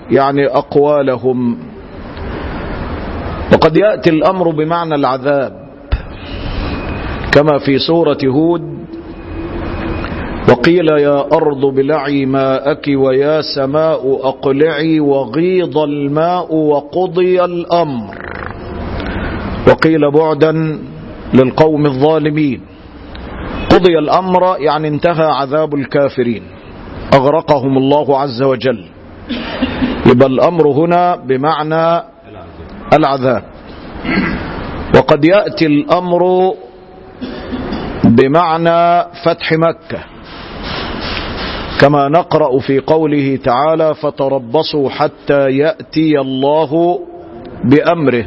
يعني أقوالهم وقد يأتي الأمر بمعنى العذاب كما في سورة هود وقيل يا أرض بلعي ماءك ويا سماء أقلعي وغيض الماء وقضي الأمر وقيل بعدا للقوم الظالمين قضي الأمر يعني انتهى عذاب الكافرين أغرقهم الله عز وجل يبقى الأمر هنا بمعنى العذاب وقد يأتي الأمر بمعنى فتح مكة كما نقرأ في قوله تعالى فتربصوا حتى يأتي الله بأمره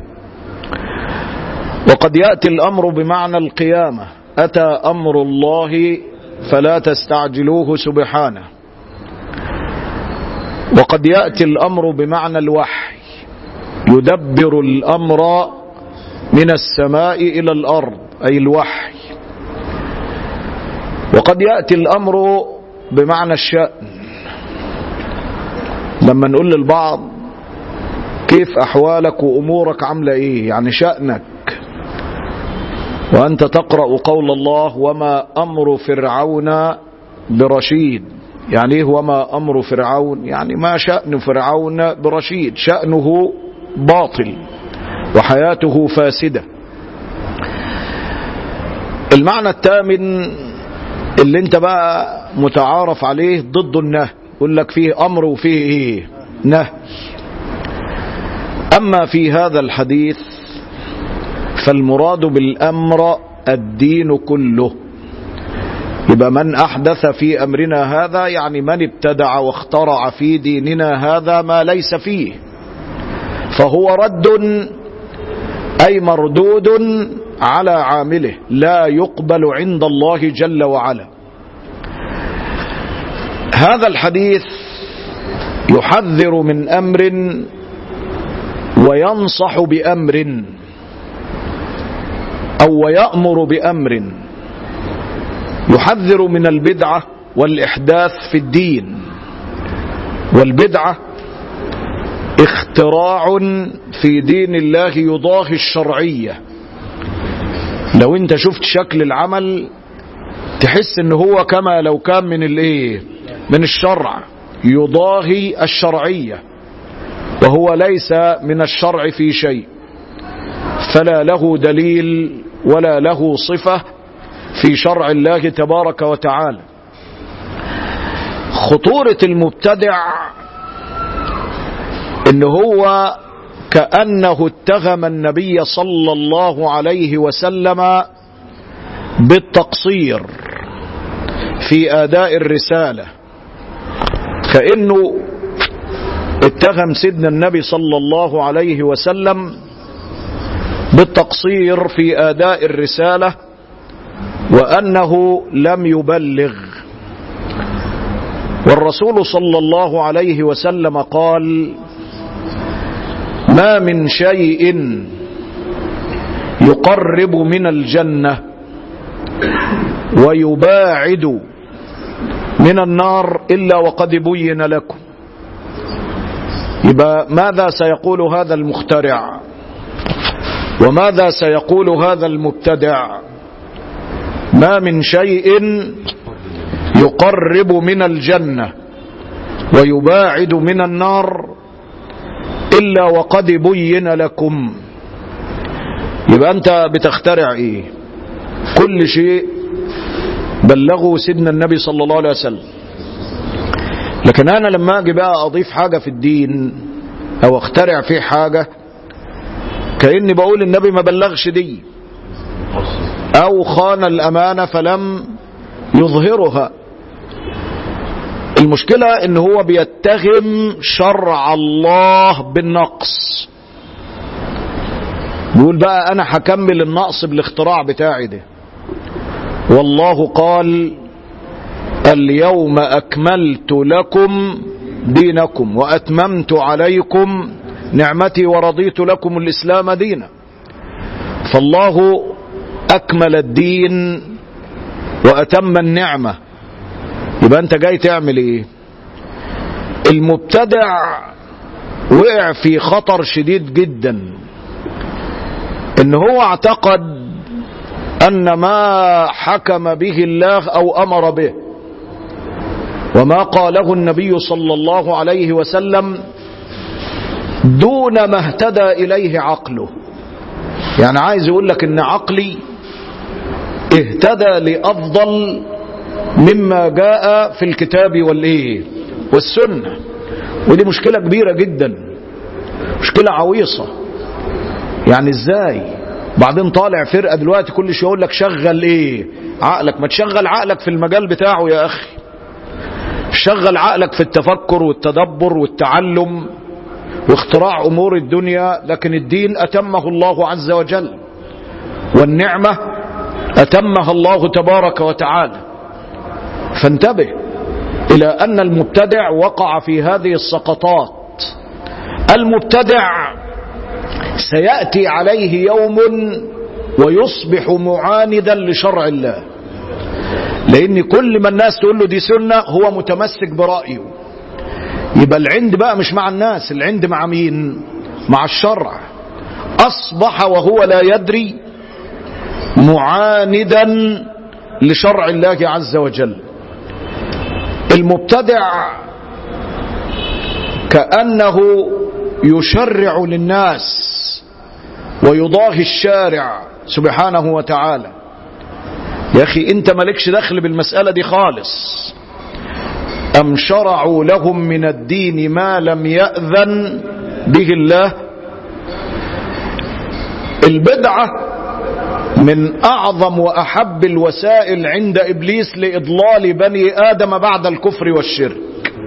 وقد يأتي الأمر بمعنى القيامة أتى أمر الله فلا تستعجلوه سبحانه وقد يأتي الأمر بمعنى الوحي يدبر الأمر من السماء إلى الأرض أي الوحي وقد يأتي الأمر بمعنى الشأن لما نقول للبعض كيف أحوالك وأمورك عاملة إيه يعني شأنك وأنت تقرأ قول الله وما أمر فرعون برشيد يعني إيه وما أمر فرعون يعني ما شأن فرعون برشيد شأنه باطل وحياته فاسدة المعنى الثامن اللي انت بقى متعارف عليه ضد النهي يقول لك فيه امر وفيه ايه نهي اما في هذا الحديث فالمراد بالامر الدين كله يبقى من احدث في امرنا هذا يعني من ابتدع واخترع في ديننا هذا ما ليس فيه فهو رد اي مردود على عامله لا يقبل عند الله جل وعلا هذا الحديث يحذر من امر وينصح بامر او ويامر بامر يحذر من البدعه والاحداث في الدين والبدعه اختراع في دين الله يضاهي الشرعيه لو انت شفت شكل العمل تحس ان هو كما لو كان من الايه من الشرع يضاهي الشرعية وهو ليس من الشرع في شيء فلا له دليل ولا له صفة في شرع الله تبارك وتعالى خطورة المبتدع ان هو كأنه اتهم النبي صلى الله عليه وسلم بالتقصير في اداء الرسالة كأنه اتهم سيدنا النبي صلى الله عليه وسلم بالتقصير في اداء الرسالة وانه لم يبلغ والرسول صلى الله عليه وسلم قال ما من شيء يقرب من الجنة ويباعد من النار إلا وقد بين لكم يبقى ماذا سيقول هذا المخترع وماذا سيقول هذا المبتدع ما من شيء يقرب من الجنة ويباعد من النار إلا وقد بين لكم يبقى أنت بتخترع إيه كل شيء بلغه سيدنا النبي صلى الله عليه وسلم لكن أنا لما أجي بقى أضيف حاجة في الدين أو أخترع فيه حاجة كأني بقول النبي ما بلغش دي أو خان الأمانة فلم يظهرها المشكلة ان هو بيتهم شرع الله بالنقص بيقول بقى انا هكمل النقص بالاختراع بتاعي ده والله قال اليوم اكملت لكم دينكم واتممت عليكم نعمتي ورضيت لكم الاسلام دينا فالله اكمل الدين واتم النعمه يبقى انت جاي تعمل ايه المبتدع وقع في خطر شديد جدا ان هو اعتقد ان ما حكم به الله او امر به وما قاله النبي صلى الله عليه وسلم دون ما اهتدى اليه عقله يعني عايز يقول لك ان عقلي اهتدى لافضل مما جاء في الكتاب والايه والسنه ودي مشكله كبيره جدا مشكله عويصه يعني ازاي بعدين طالع فرقه دلوقتي كل شويه يقول لك شغل ايه عقلك ما تشغل عقلك في المجال بتاعه يا اخي شغل عقلك في التفكر والتدبر والتعلم واختراع امور الدنيا لكن الدين اتمه الله عز وجل والنعمه اتمها الله تبارك وتعالى فانتبه الى ان المبتدع وقع في هذه السقطات المبتدع سياتي عليه يوم ويصبح معاندا لشرع الله لان كل ما الناس تقول له دي سنه هو متمسك برايه يبقى العند بقى مش مع الناس العند مع مين مع الشرع اصبح وهو لا يدري معاندا لشرع الله عز وجل المبتدع كانه يشرع للناس ويضاهي الشارع سبحانه وتعالى يا اخي انت مالكش دخل بالمساله دي خالص ام شرعوا لهم من الدين ما لم ياذن به الله البدعه من اعظم واحب الوسائل عند ابليس لاضلال بني ادم بعد الكفر والشرك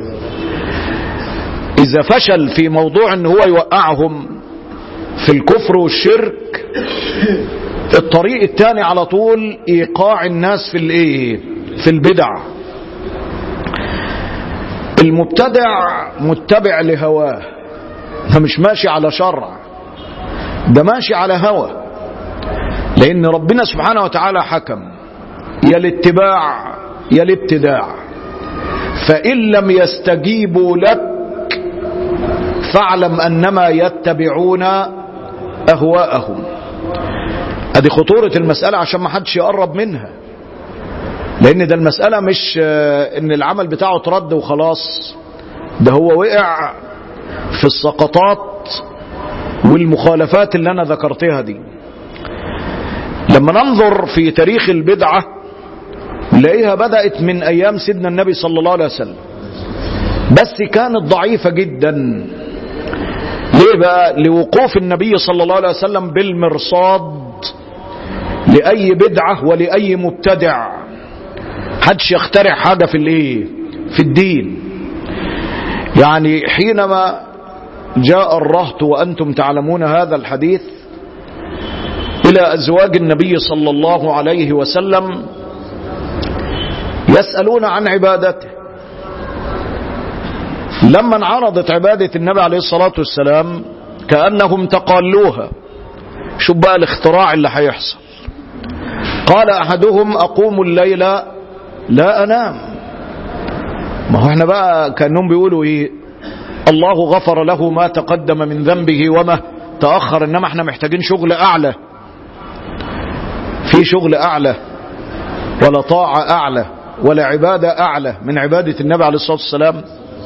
اذا فشل في موضوع ان هو يوقعهم في الكفر والشرك الطريق الثاني على طول ايقاع الناس في الايه في البدع المبتدع متبع لهواه ده مش ماشي على شرع ده ماشي على هوى لان ربنا سبحانه وتعالى حكم يا الاتباع يا الابتداع فان لم يستجيبوا لك فاعلم انما يتبعون اهواءهم ادي خطورة المسألة عشان ما حدش يقرب منها لان ده المسألة مش ان العمل بتاعه اترد وخلاص ده هو وقع في السقطات والمخالفات اللي انا ذكرتها دي لما ننظر في تاريخ البدعة نلاقيها بدأت من ايام سيدنا النبي صلى الله عليه وسلم بس كانت ضعيفة جدا ليه بقى لوقوف النبي صلى الله عليه وسلم بالمرصاد لأي بدعة ولأي مبتدع حدش يخترع حاجة في الايه في الدين يعني حينما جاء الرهط وأنتم تعلمون هذا الحديث إلى أزواج النبي صلى الله عليه وسلم يسألون عن عبادته لما انعرضت عبادة النبي عليه الصلاة والسلام كأنهم تقالوها شوف بقى الاختراع اللي هيحصل قال أحدهم أقوم الليل لا أنام ما هو احنا بقى كأنهم بيقولوا ايه الله غفر له ما تقدم من ذنبه وما تأخر إنما احنا محتاجين شغل أعلى في شغل أعلى ولا طاعة أعلى ولا عبادة أعلى من عبادة النبي عليه الصلاة والسلام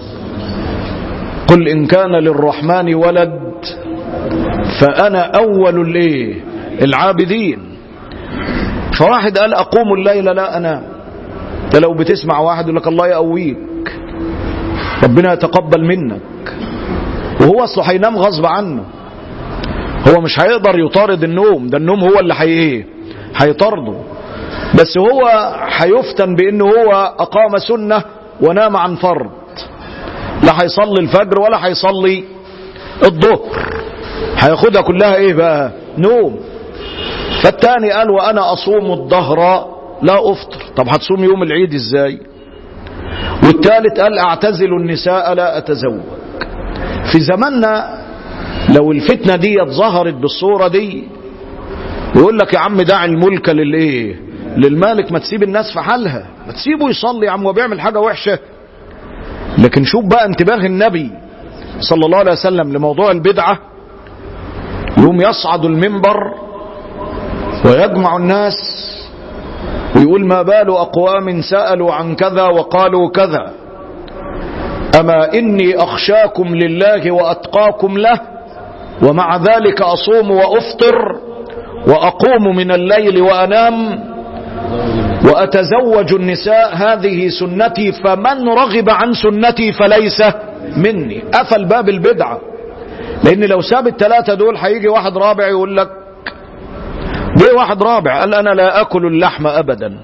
قل إن كان للرحمن ولد فأنا أول الايه العابدين فواحد قال أقوم الليل لا أنام ده لو بتسمع واحد يقول لك الله يقويك ربنا يتقبل منك وهو اصله هينام غصب عنه هو مش هيقدر يطارد النوم ده النوم هو اللي هي ايه هيطارده بس هو هيفتن بانه هو اقام سنه ونام عن فرض لا هيصلي الفجر ولا هيصلي الظهر هياخدها كلها ايه بقى نوم فالتاني قال وانا اصوم الظهر لا افطر طب هتصوم يوم العيد ازاي والثالث قال اعتزل النساء لا اتزوج في زماننا لو الفتنة دي ظهرت بالصورة دي يقول لك يا عم دع الملك للايه للمالك ما تسيب الناس في حالها ما تسيبه يصلي يا عم وبيعمل حاجة وحشة لكن شوف بقى انتباه النبي صلى الله عليه وسلم لموضوع البدعة يوم يصعد المنبر ويجمع الناس ويقول ما بال أقوام سألوا عن كذا وقالوا كذا أما إني أخشاكم لله وأتقاكم له ومع ذلك أصوم وأفطر وأقوم من الليل وأنام وأتزوج النساء هذه سنتي فمن رغب عن سنتي فليس مني قفل باب البدعة لأن لو ساب الثلاثة دول هيجي واحد رابع يقول لك جه واحد رابع قال أنا لا أكل اللحم أبدا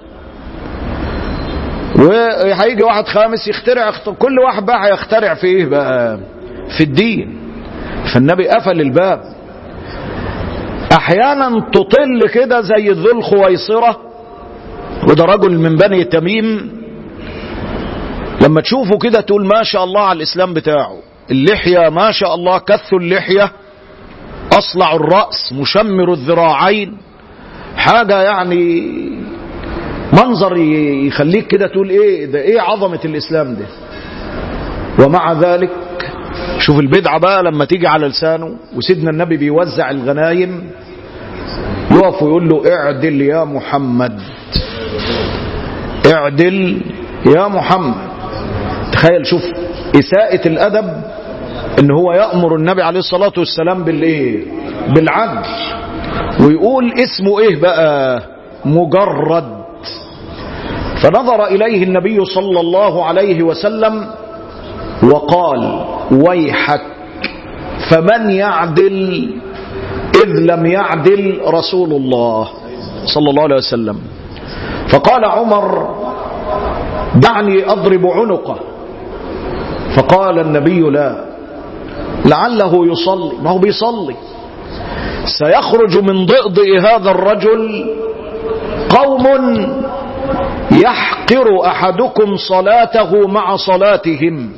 وهيجي واحد خامس يخترع كل واحد بقى هيخترع في ايه بقى في الدين فالنبي قفل الباب احيانا تطل كده زي ذو الخويصرة وده رجل من بني تميم لما تشوفه كده تقول ما شاء الله على الاسلام بتاعه اللحية ما شاء الله كث اللحية اصلع الرأس مشمر الذراعين حاجة يعني منظر يخليك كده تقول ايه ده ايه عظمة الاسلام ده ومع ذلك شوف البدعة بقى لما تيجي على لسانه وسيدنا النبي بيوزع الغنايم يقف ويقول له اعدل يا محمد اعدل يا محمد تخيل شوف إساءة الأدب ان هو يأمر النبي عليه الصلاة والسلام بالايه بالعدل ويقول اسمه ايه بقى مجرد فنظر إليه النبي صلى الله عليه وسلم وقال ويحك فمن يعدل إذ لم يعدل رسول الله صلى الله عليه وسلم فقال عمر دعني أضرب عنقه فقال النبي لا لعله يصلي ما هو بيصلي سيخرج من ضئضئ هذا الرجل قوم يحقر احدكم صلاته مع صلاتهم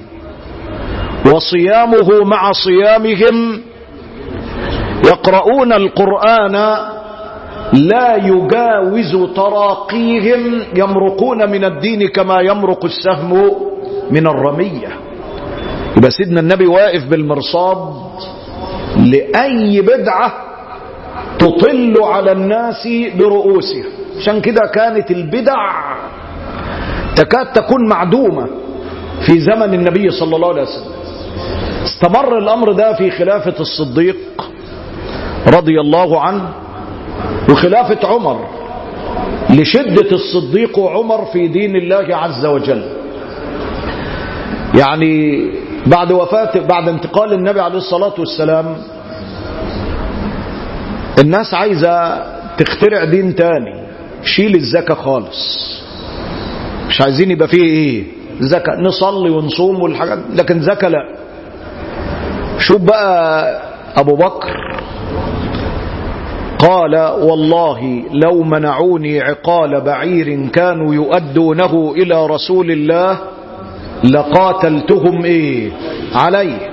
وصيامه مع صيامهم يقرؤون القران لا يجاوز تراقيهم يمرقون من الدين كما يمرق السهم من الرميه يبقى سيدنا النبي واقف بالمرصاد لاي بدعه تطل على الناس برؤوسها عشان كده كانت البدع تكاد تكون معدومة في زمن النبي صلى الله عليه وسلم استمر الأمر ده في خلافة الصديق رضي الله عنه وخلافة عمر لشدة الصديق وعمر في دين الله عز وجل يعني بعد وفاة بعد انتقال النبي عليه الصلاة والسلام الناس عايزة تخترع دين تاني شيل الزكاة خالص مش عايزين يبقى فيه ايه زكاة نصلي ونصوم والحاجات لكن زكاة لا شوف بقى ابو بكر قال والله لو منعوني عقال بعير كانوا يؤدونه الى رسول الله لقاتلتهم ايه عليه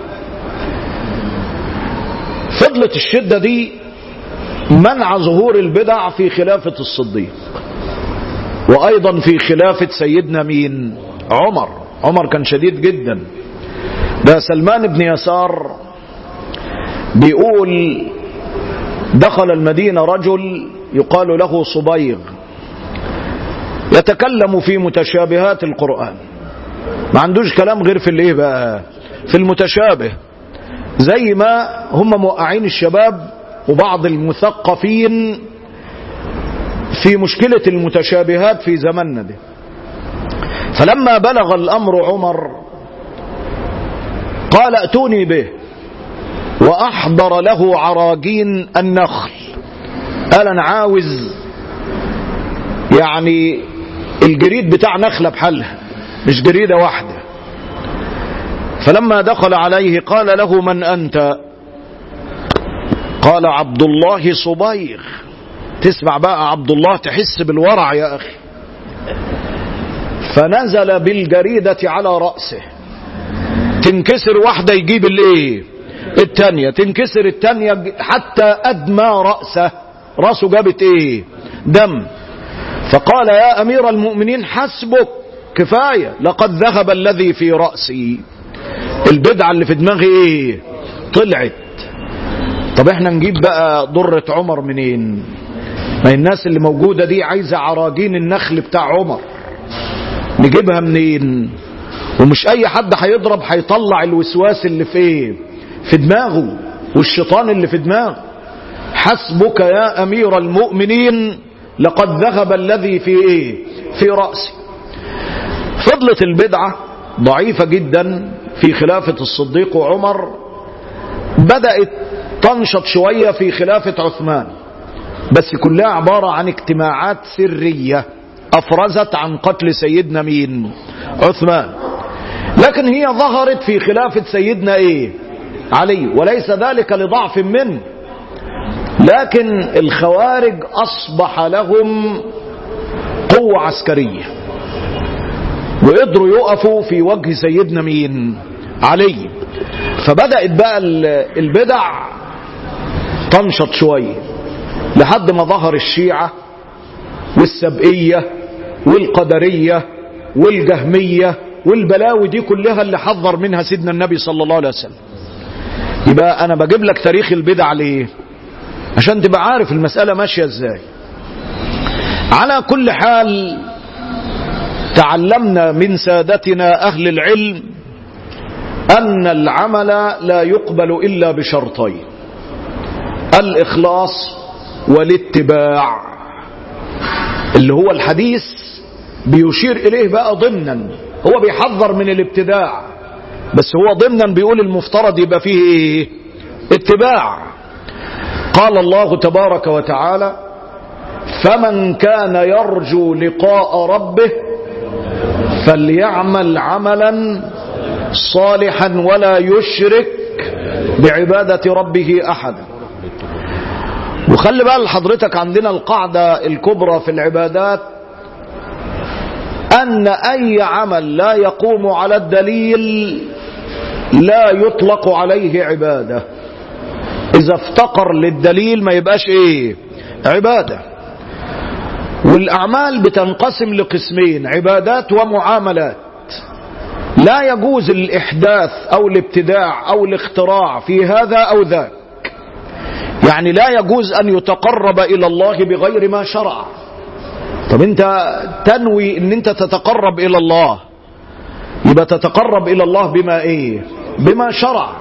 فضلت الشدة دي منع ظهور البدع في خلافة الصديق وأيضا في خلافة سيدنا مين عمر عمر كان شديد جدا ده سلمان بن يسار بيقول دخل المدينة رجل يقال له صبيغ يتكلم في متشابهات القرآن ما عندوش كلام غير في الايه بقى في المتشابه زي ما هم موقعين الشباب وبعض المثقفين في مشكلة المتشابهات في زماننا ده فلما بلغ الأمر عمر قال ائتوني به وأحضر له عراجين النخل قال أنا عاوز يعني الجريد بتاع نخلة بحالها مش جريدة واحدة فلما دخل عليه قال له من أنت قال عبد الله صبيغ تسمع بقى عبد الله تحس بالورع يا أخي فنزل بالجريدة على رأسه تنكسر واحدة يجيب الايه التانية تنكسر التانية حتى أدمى رأسه رأسه جابت ايه دم فقال يا أمير المؤمنين حسبك كفاية لقد ذهب الذي في رأسي البدعة اللي في دماغي ايه طلعت طب احنا نجيب بقى ضرة عمر منين ما الناس اللي موجودة دي عايزة عراجين النخل بتاع عمر نجيبها منين ومش اي حد هيضرب هيطلع الوسواس اللي في ايه في دماغه والشيطان اللي في دماغه حسبك يا امير المؤمنين لقد ذهب الذي في ايه في رأسي فضلت البدعة ضعيفة جدا في خلافة الصديق وعمر بدأت تنشط شوية في خلافة عثمان بس كلها عبارة عن اجتماعات سرية أفرزت عن قتل سيدنا مين عثمان لكن هي ظهرت في خلافة سيدنا ايه علي وليس ذلك لضعف منه لكن الخوارج أصبح لهم قوة عسكرية وقدروا يقفوا في وجه سيدنا مين علي فبدأت بقى البدع تنشط شوية لحد ما ظهر الشيعة والسبئية والقدرية والجهمية والبلاوي دي كلها اللي حذر منها سيدنا النبي صلى الله عليه وسلم يبقى انا بجيب لك تاريخ البدع ليه عشان تبقى عارف المسألة ماشية ازاي على كل حال تعلمنا من سادتنا أهل العلم أن العمل لا يقبل إلا بشرطين الإخلاص والاتباع اللي هو الحديث بيشير إليه بقى ضمنا هو بيحذر من الابتداع بس هو ضمنا بيقول المفترض يبقى فيه ايه اتباع قال الله تبارك وتعالى فمن كان يرجو لقاء ربه فليعمل عملا صالحا ولا يشرك بعبادة ربه أحدا وخلي بقى لحضرتك عندنا القاعدة الكبرى في العبادات أن أي عمل لا يقوم على الدليل لا يطلق عليه عبادة إذا افتقر للدليل ما يبقاش إيه عبادة والأعمال بتنقسم لقسمين عبادات ومعاملات لا يجوز الإحداث أو الابتداع أو الاختراع في هذا أو ذاك يعني لا يجوز أن يتقرب إلى الله بغير ما شرع طب انت تنوي ان انت تتقرب الى الله يبقى تتقرب الى الله بما ايه بما شرع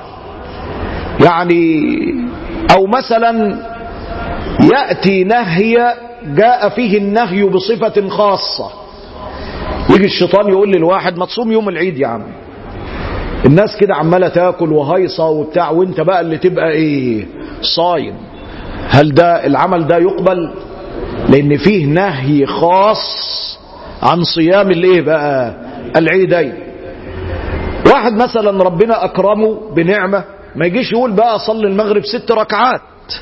يعني او مثلا يأتي نهي جاء فيه النهي بصفة خاصة يجي الشيطان يقول للواحد ما تصوم يوم العيد يا عم الناس كده عمالة تاكل وهيصة وبتاع وانت بقى اللي تبقى ايه صايم هل ده العمل ده يقبل لان فيه نهي خاص عن صيام الايه بقى العيدين واحد مثلا ربنا اكرمه بنعمة ما يجيش يقول بقى صلي المغرب ست ركعات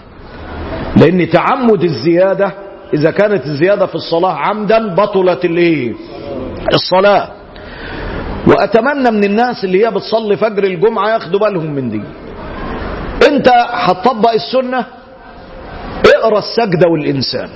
لان تعمد الزيادة اذا كانت الزيادة في الصلاة عمدا بطلت الايه الصلاة واتمنى من الناس اللي هي بتصلي فجر الجمعة ياخدوا بالهم من دي انت هتطبق السنة اقرا السجدة والانسان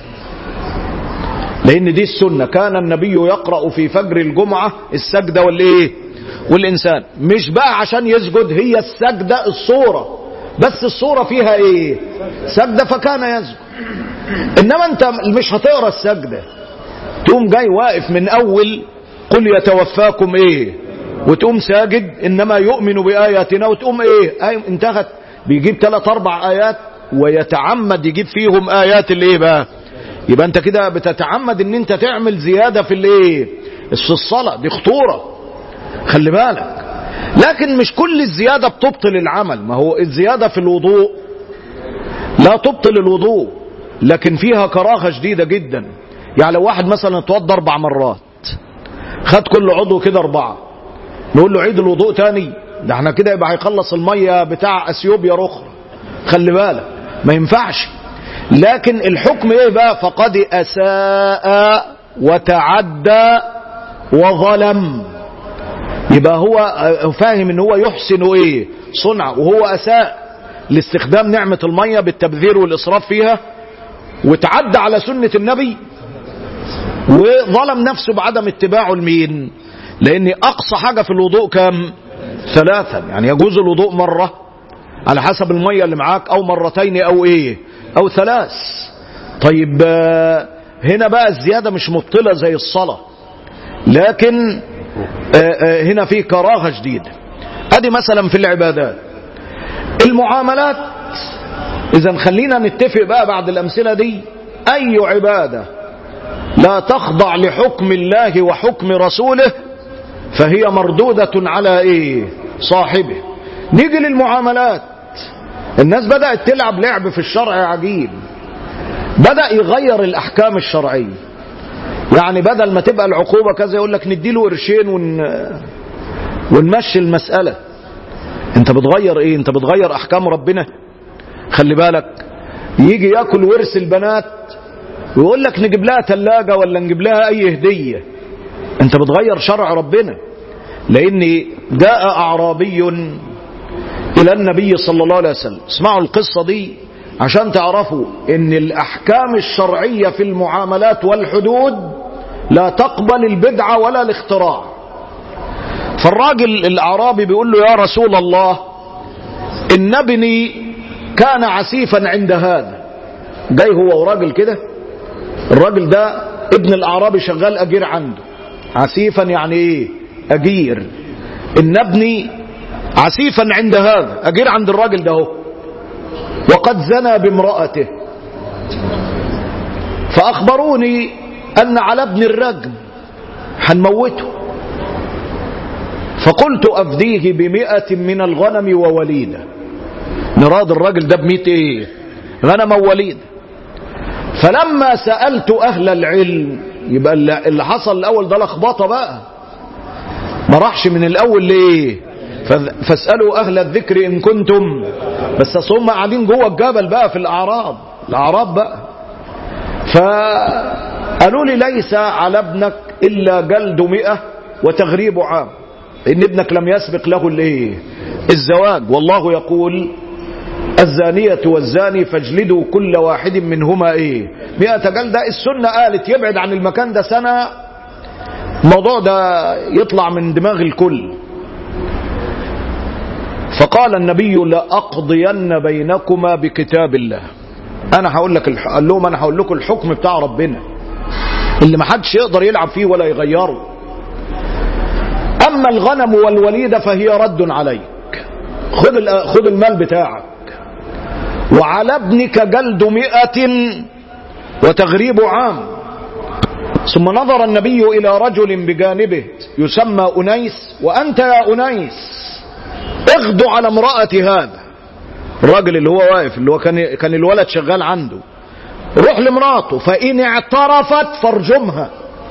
لان دي السنة كان النبي يقرأ في فجر الجمعة السجدة والايه والانسان مش بقى عشان يسجد هي السجدة الصورة بس الصورة فيها ايه سجدة فكان يسجد انما انت مش هتقرا السجدة تقوم جاي واقف من اول قل يتوفاكم ايه وتقوم ساجد انما يؤمن باياتنا وتقوم ايه آية انتهت بيجيب ثلاث اربع ايات ويتعمد يجيب فيهم ايات الايه بقى يبقى انت كده بتتعمد ان انت تعمل زيادة في الايه في الصلاة دي خطورة خلي بالك لكن مش كل الزيادة بتبطل العمل ما هو الزيادة في الوضوء لا تبطل الوضوء لكن فيها كراهة شديدة جدا يعني لو واحد مثلا اتوضى اربع مرات خد كل عضو كده اربعة نقول له عيد الوضوء تاني ده احنا كده يبقى هيخلص المية بتاع اثيوبيا رخرة خلي بالك ما ينفعش لكن الحكم ايه بقى فقد اساء وتعدى وظلم يبقى هو فاهم ان هو يحسن ايه صنع وهو اساء لاستخدام نعمة المية بالتبذير والاسراف فيها وتعدى على سنة النبي وظلم نفسه بعدم اتباعه لمين لان اقصى حاجة في الوضوء كم ثلاثا يعني يجوز الوضوء مرة على حسب المية اللي معاك او مرتين او ايه او ثلاث طيب آه، هنا بقى الزيادة مش مبطلة زي الصلاة لكن آه، آه، هنا في كراهة شديدة ادي مثلا في العبادات المعاملات اذا خلينا نتفق بقى بعد الامثلة دي اي عبادة لا تخضع لحكم الله وحكم رسوله فهي مردودة على ايه صاحبه نيجي للمعاملات الناس بدأت تلعب لعب في الشرع عجيب بدأ يغير الأحكام الشرعية يعني بدل ما تبقى العقوبة كذا يقول لك نديله قرشين ون... ونمشي المسألة انت بتغير ايه انت بتغير احكام ربنا خلي بالك يجي ياكل ورث البنات ويقول لك نجيب لها ثلاجة ولا نجيب لها اي هدية انت بتغير شرع ربنا لان جاء اعرابي الى النبي صلى الله عليه وسلم اسمعوا القصة دي عشان تعرفوا ان الاحكام الشرعية في المعاملات والحدود لا تقبل البدعة ولا الاختراع فالراجل الاعرابي بيقول له يا رسول الله ان ابني كان عسيفا عند هذا جاي هو وراجل كده الراجل ده ابن الاعرابي شغال اجير عنده عسيفا يعني ايه اجير ان ابني عسيفا عند هذا اجير عند الراجل ده هو وقد زنى بامرأته فاخبروني ان على ابن الرجم هنموته فقلت افديه بمئة من الغنم ووليدة نراد الراجل ده بمئة ايه غنم ووليدة فلما سألت اهل العلم يبقى اللي حصل الاول ده لخبطه بقى ما راحش من الاول ليه فاسألوا اهل الذكر ان كنتم بس اصل هم قاعدين جوه الجبل بقى في الاعراب الاعراب بقى فقالوا لي ليس على ابنك الا جلد مئة وتغريب عام ان ابنك لم يسبق له الايه الزواج والله يقول الزانية والزاني فاجلدوا كل واحد منهما ايه مئة جلدة السنة قالت يبعد عن المكان ده سنة الموضوع ده يطلع من دماغ الكل فقال النبي لأقضين بينكما بكتاب الله انا هقول لك الح... قال لهم انا هقول لكم الحكم بتاع ربنا اللي ما حدش يقدر يلعب فيه ولا يغيره اما الغنم والوليدة فهي رد عليك خذ خذ المال بتاعك وعلى ابنك جلد مئة وتغريب عام ثم نظر النبي إلى رجل بجانبه يسمى أنيس وأنت يا أنيس اغدو على امرأة هذا الراجل اللي هو واقف اللي هو كان, كان الولد شغال عنده روح لمراته فإن اعترفت فارجمها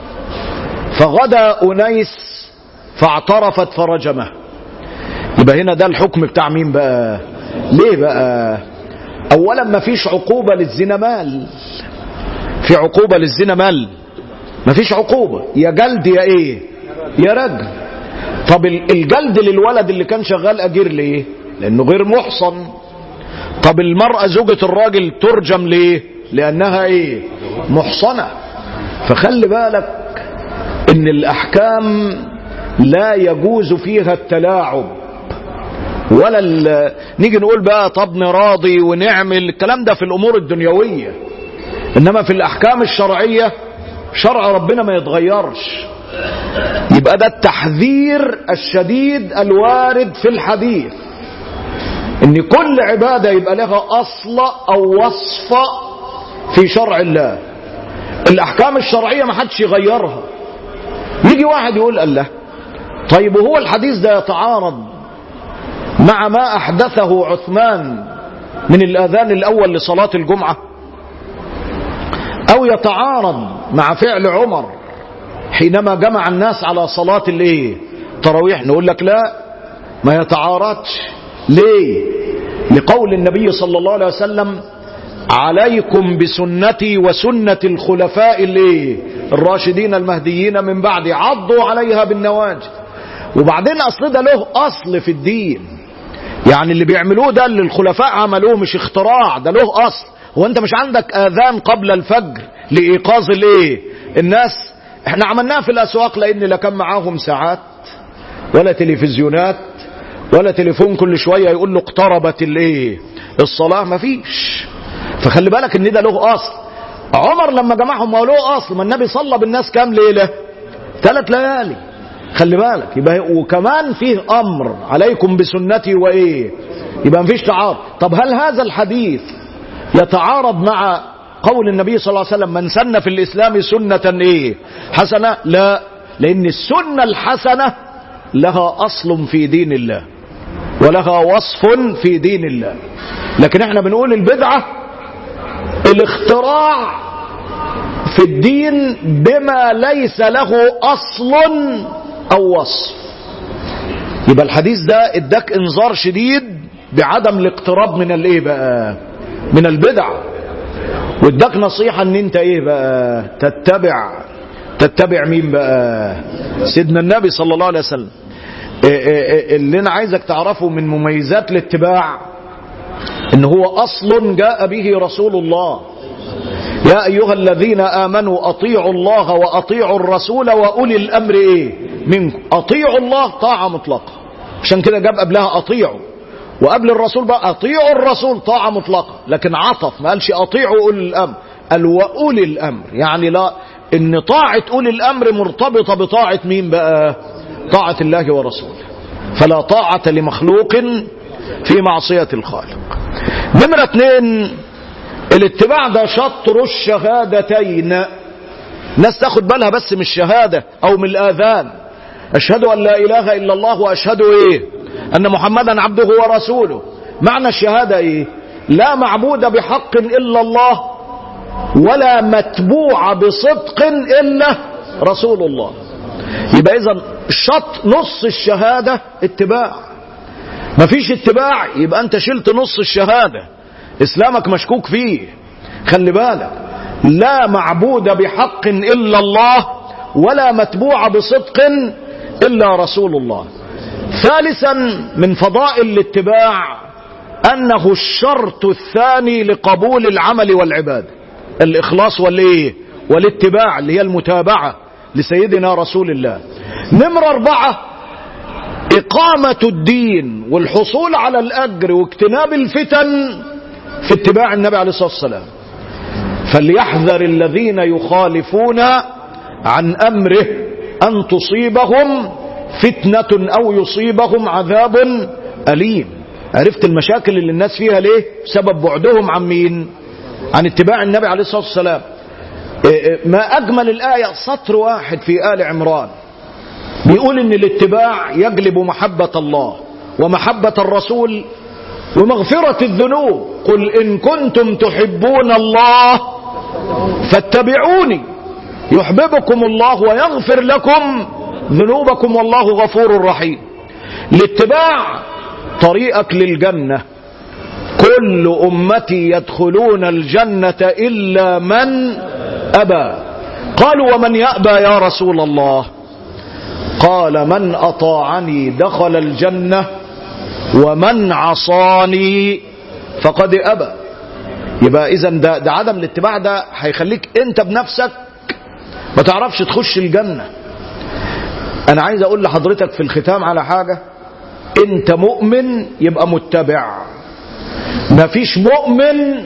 فغدا أنيس فاعترفت فرجمه يبقى هنا ده الحكم بتاع مين بقى ليه بقى اولا ما فيش عقوبة للزنا مال في عقوبة للزنا مال ما فيش عقوبة يا جلد يا ايه يا رجل طب الجلد للولد اللي كان شغال اجير ليه لانه غير محصن طب المرأة زوجة الراجل ترجم ليه لانها ايه محصنة فخلي بالك ان الاحكام لا يجوز فيها التلاعب ولا نيجي نقول بقى طب نراضي ونعمل الكلام ده في الامور الدنيوية انما في الاحكام الشرعية شرع ربنا ما يتغيرش يبقى ده التحذير الشديد الوارد في الحديث ان كل عبادة يبقى لها اصل او وصف في شرع الله الاحكام الشرعية ما حدش يغيرها يجي واحد يقول الله طيب وهو الحديث ده يتعارض مع ما احدثه عثمان من الاذان الاول لصلاة الجمعة او يتعارض مع فعل عمر حينما جمع الناس على صلاة الايه تراويح نقول لك لا ما يتعارضش ليه لقول النبي صلى الله عليه وسلم عليكم بسنتي وسنة الخلفاء الايه الراشدين المهديين من بعد عضوا عليها بالنواجذ وبعدين اصل ده له اصل في الدين يعني اللي بيعملوه ده اللي الخلفاء عملوه مش اختراع ده له اصل هو انت مش عندك اذان قبل الفجر لايقاظ الايه الناس احنا عملناها في الاسواق لان لا كان معاهم ساعات ولا تلفزيونات ولا تليفون كل شوية يقول له اقتربت الايه الصلاة مفيش فخلي بالك ان ده له اصل عمر لما جمعهم ما هو له اصل ما النبي صلى بالناس كام ليلة ثلاث ليالي خلي بالك يبقى وكمان فيه امر عليكم بسنتي وايه يبقى مفيش تعارض طب هل هذا الحديث يتعارض مع قول النبي صلى الله عليه وسلم من سن في الاسلام سنة ايه حسنة لا لان السنة الحسنة لها اصل في دين الله ولها وصف في دين الله لكن احنا بنقول البدعة الاختراع في الدين بما ليس له اصل او وصف يبقى الحديث ده اداك انذار شديد بعدم الاقتراب من الايه بقى من البدع واداك نصيحة ان انت ايه بقى تتبع تتبع مين بقى سيدنا النبي صلى الله عليه وسلم اللي انا عايزك تعرفه من مميزات الاتباع ان هو اصل جاء به رسول الله يا ايها الذين امنوا اطيعوا الله واطيعوا الرسول واولي الامر ايه منكم اطيعوا الله طاعه مطلقه عشان كده جاب قبلها اطيعوا وقبل الرسول بقى اطيعوا الرسول طاعه مطلقه لكن عطف ما قالش اطيعوا اولي الامر قال واولي الامر يعني لا ان طاعه اولي الامر مرتبطه بطاعه مين بقى طاعه الله ورسوله فلا طاعه لمخلوق في معصيه الخالق نمره اتنين الاتباع ده شطر الشهادتين ناس تاخد بالها بس من الشهادة او من الاذان اشهد ان لا اله الا الله واشهد ايه ان محمدا عبده ورسوله معنى الشهادة ايه لا معبود بحق الا الله ولا متبوع بصدق الا رسول الله يبقى اذا شط نص الشهادة اتباع مفيش اتباع يبقى انت شلت نص الشهاده اسلامك مشكوك فيه خلي بالك لا معبود بحق الا الله ولا متبوع بصدق الا رسول الله ثالثا من فضائل الاتباع انه الشرط الثاني لقبول العمل والعباده الاخلاص والايه والاتباع اللي هي المتابعه لسيدنا رسول الله نمرة أربعة إقامة الدين والحصول على الأجر واجتناب الفتن في اتباع النبي عليه الصلاة والسلام فليحذر الذين يخالفون عن أمره أن تصيبهم فتنة أو يصيبهم عذاب أليم عرفت المشاكل اللي الناس فيها ليه بسبب بعدهم عن مين عن اتباع النبي عليه الصلاة والسلام ما أجمل الآية سطر واحد في آل عمران بيقول إن الاتباع يجلب محبة الله ومحبة الرسول ومغفرة الذنوب قل إن كنتم تحبون الله فاتبعوني يحببكم الله ويغفر لكم ذنوبكم والله غفور رحيم الاتباع طريقك للجنة كل أمتي يدخلون الجنة إلا من أبى قالوا ومن يأبى يا رسول الله قال من أطاعني دخل الجنة ومن عصاني فقد أبى يبقى إذا ده, ده عدم الاتباع ده هيخليك أنت بنفسك ما تعرفش تخش الجنة أنا عايز أقول لحضرتك في الختام على حاجة أنت مؤمن يبقى متبع مفيش مؤمن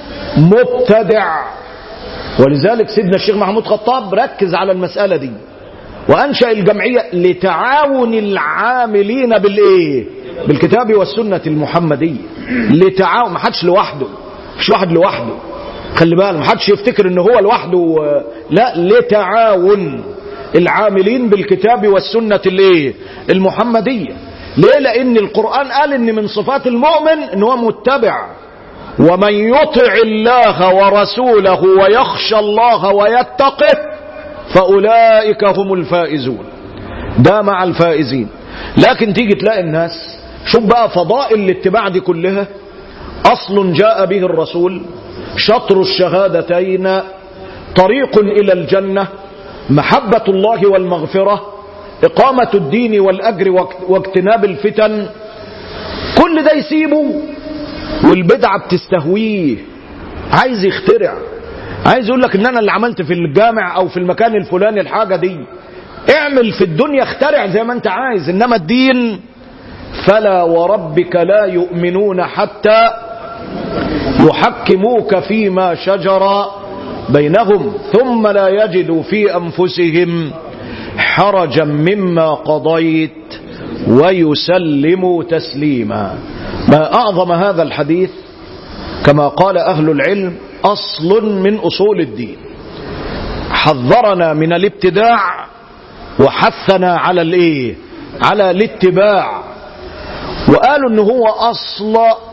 مبتدع ولذلك سيدنا الشيخ محمود خطاب ركز على المسألة دي وأنشأ الجمعية لتعاون العاملين بالإيه بالكتاب والسنة المحمدية لتعاون ما حدش لوحده مش واحد لوحده خلي بالك ما حدش يفتكر ان هو لوحده لا لتعاون العاملين بالكتاب والسنة الايه المحمدية ليه لان القرآن قال ان من صفات المؤمن ان هو متبع ومن يطع الله ورسوله ويخشى الله ويتقه فأولئك هم الفائزون ده مع الفائزين لكن تيجي تلاقي الناس شوف بقى فضائل الاتباع دي كلها أصل جاء به الرسول شطر الشهادتين طريق إلى الجنة محبة الله والمغفرة إقامة الدين والأجر واجتناب الفتن كل ده يسيبه والبدعة بتستهويه عايز يخترع عايز يقول لك ان انا اللي عملت في الجامع او في المكان الفلاني الحاجة دي اعمل في الدنيا اخترع زي ما انت عايز انما الدين فلا وربك لا يؤمنون حتى يحكموك فيما شجر بينهم ثم لا يجدوا في أنفسهم حرجا مما قضيت ويسلموا تسليما ما أعظم هذا الحديث كما قال أهل العلم أصل من أصول الدين حذرنا من الابتداع وحثنا على الايه على الاتباع وقالوا ان هو اصل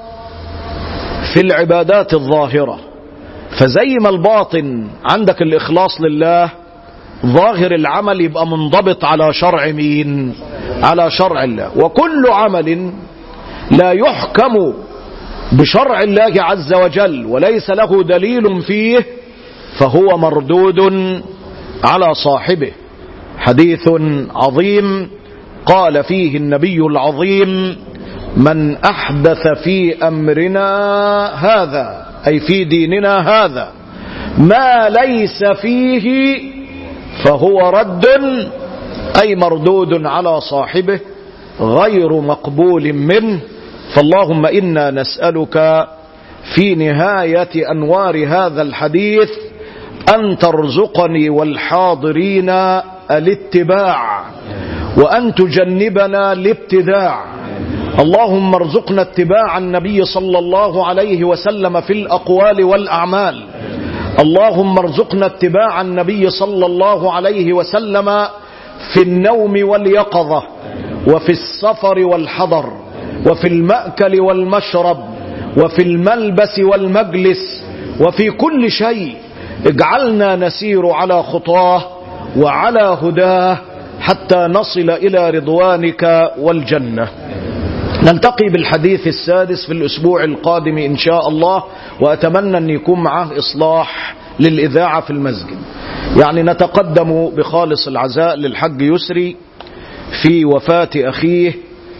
في العبادات الظاهرة فزي ما الباطن عندك الاخلاص لله ظاهر العمل يبقى منضبط على شرع مين على شرع الله وكل عمل لا يحكم بشرع الله عز وجل وليس له دليل فيه فهو مردود على صاحبه حديث عظيم قال فيه النبي العظيم من أحدث في أمرنا هذا أي في ديننا هذا ما ليس فيه فهو رد أي مردود على صاحبه غير مقبول منه فاللهم إنا نسألك في نهاية أنوار هذا الحديث أن ترزقني والحاضرين الاتباع وأن تجنبنا الابتداع اللهم ارزقنا اتباع النبي صلى الله عليه وسلم في الأقوال والأعمال اللهم ارزقنا اتباع النبي صلى الله عليه وسلم في النوم واليقظة وفي السفر والحضر وفي المأكل والمشرب وفي الملبس والمجلس وفي كل شيء اجعلنا نسير على خطاه وعلى هداه حتى نصل إلى رضوانك والجنة نلتقي بالحديث السادس في الأسبوع القادم إن شاء الله وأتمنى أن يكون معه إصلاح للإذاعة في المسجد يعني نتقدم بخالص العزاء للحج يسري في وفاة أخيه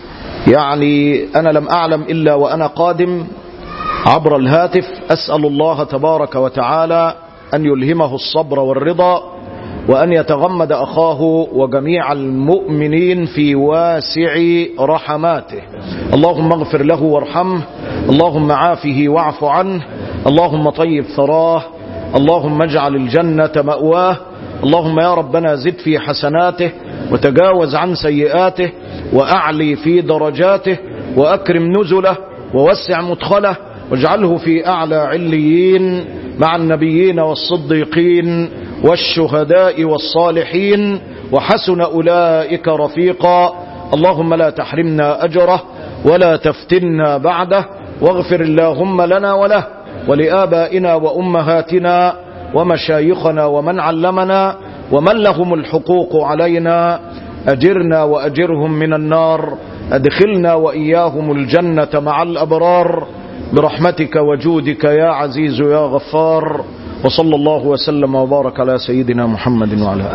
يعني أنا لم أعلم إلا وأنا قادم عبر الهاتف أسأل الله تبارك وتعالى أن يلهمه الصبر والرضا وأن يتغمد أخاه وجميع المؤمنين في واسع رحماته اللهم اغفر له وارحمه اللهم عافه واعف عنه اللهم طيب ثراه اللهم اجعل الجنة مأواه اللهم يا ربنا زد في حسناته وتجاوز عن سيئاته وأعلي في درجاته وأكرم نزله ووسع مدخله واجعله في أعلى عليين مع النبيين والصديقين والشهداء والصالحين وحسن أولئك رفيقا اللهم لا تحرمنا أجره ولا تفتنا بعده واغفر اللهم لنا وله ولآبائنا وأمهاتنا ومشايخنا ومن علمنا ومن لهم الحقوق علينا أجرنا وأجرهم من النار أدخلنا وإياهم الجنة مع الأبرار برحمتك وجودك يا عزيز يا غفار وصلى الله وسلم وبارك على سيدنا محمد وعلى آله